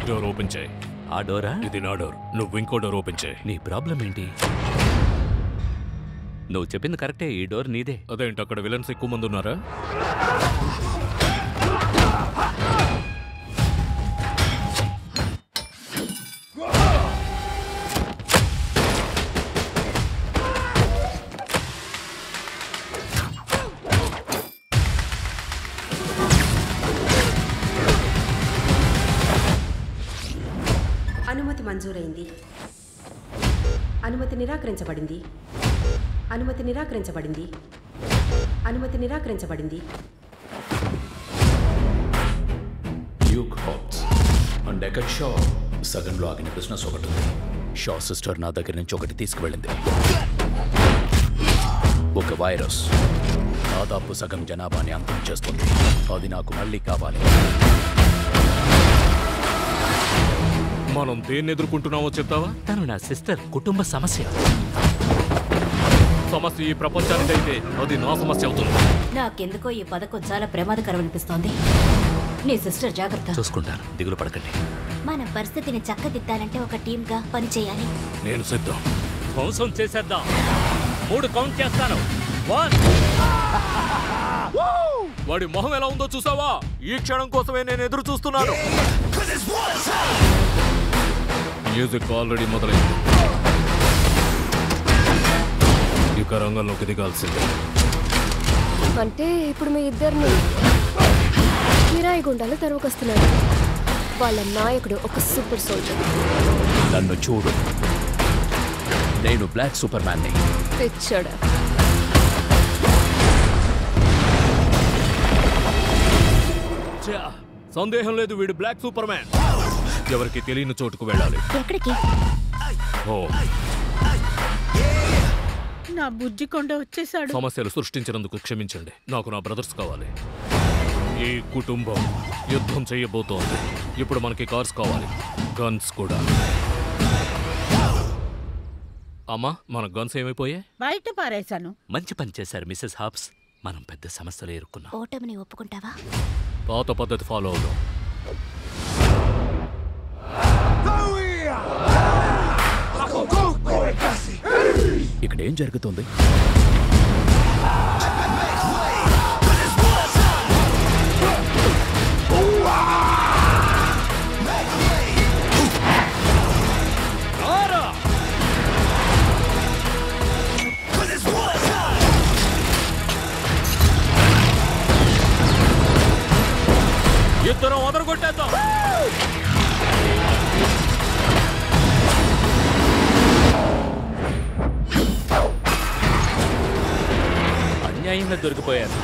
door open చేయి ఆ Dora ఇది నా డోర్ నువ్వు ఇంకో డోర్ ఓపెన్ చేయి నీ ప్రాబ్లం ఏంటి నువ్వు చెప్పింది కరెక్టే ఈ డోర్ నీదే అదేంటి అక్కడ విలన్స్ ఎక్కువ మంది ఉన్నారా అనుమతి మంజూరైంది అనుమతి నిరాకరించబడింది అనుమతి నిరాకరించబడింది అనుమతి నిరాకరించబడింది డ్యూక్ హాప్స్ అండ్ డెకట్ షా సగంలో ఆగిన బిజినెస్ ఒకటి ఉంది షా సిస్టర్ నా దగ్గర నుంచి ఒకటి తీసుకువెళ్ళింది ఒక వైరస్ దాదాపు సగం జనాభాని అంతం చేస్తుంది అది నాకు మళ్ళీ కావాలి మనం దేన్ని ఎదుర్కొంటున్నామో చెప్తావా తను నా సిస్టర్ కుటుంబ సమస్య సమస్య ఈ ప్రపంచానికి అయితే అది నా సమస్య అవుతుంది నాకెందుకో ఈ పథకం చాలా ప్రమాదకరం అనిపిస్తోంది నీ సిస్టర్ జాగ్రత్త చూసుకుంటాను దిగులు పడకండి మన పరిస్థితిని చక్కదిద్దాలంటే ఒక టీంగా పనిచేయాలి నేను సిద్ధం ధ్వంసం చేసేద్దాం మూడు కౌంట్ చేస్తాను వన్ వాడి మొహం ఎలా ఉందో చూసావా ఈ క్షణం కోసమే నేను ఎదురు చూస్తున్నాను మ్యూజిక్ ఆల్రెడీ మొదలైంది ఇక రంగంలోకి దిగాల్సిందే అంటే ఇప్పుడు మీ ఇద్దరిని కిరాయి గుండాలు తరువుకొస్తున్నారు వాళ్ళ నాయకుడు ఒక సూపర్ సోల్జర్ నన్ను చూడు నేను బ్లాక్ సూపర్ మ్యాన్ని తెచ్చాడు ఛా, సందేహం లేదు వీడు బ్లాక్ సూపర్ మ్యాన్ ఎవరికి తెలియని చోటుకు వెళ్ళాలి ఎక్కడికి ఓ నా బుజ్జి కొండ వచ్చేసాడు సమస్యలు సృష్టించినందుకు క్షమించండి నాకు నా బ్రదర్స్ కావాలి ఈ కుటుంబం యుద్ధం చేయబోతోంది ఇప్పుడు మనకి కార్స్ కావాలి గన్స్ కూడా అమ్మా మన గన్స్ ఏమైపోయాయి బయట పారేశాను మంచి పని చేశారు మిస్సెస్ హాబ్స్ మనం పెద్ద సమస్యలు ఎదుర్కొన్నాం ఓటమిని ఒప్పుకుంటావా పాత పద్ధతి ఫాలో అవుదాం ఇక్కడ ఏం జరుగుతుంది ఇద్దరం వదరగొట్టేద్దాం అన్యాయంగా దొరికిపోయారు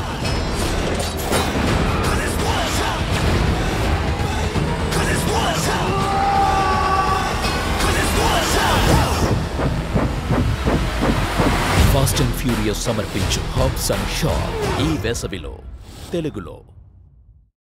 ఫాస్ట్ అండ్ ఫ్యూరియస్ సమర్పించు హాబ్స్ అండ్ షా ఈ వేసవిలో తెలుగులో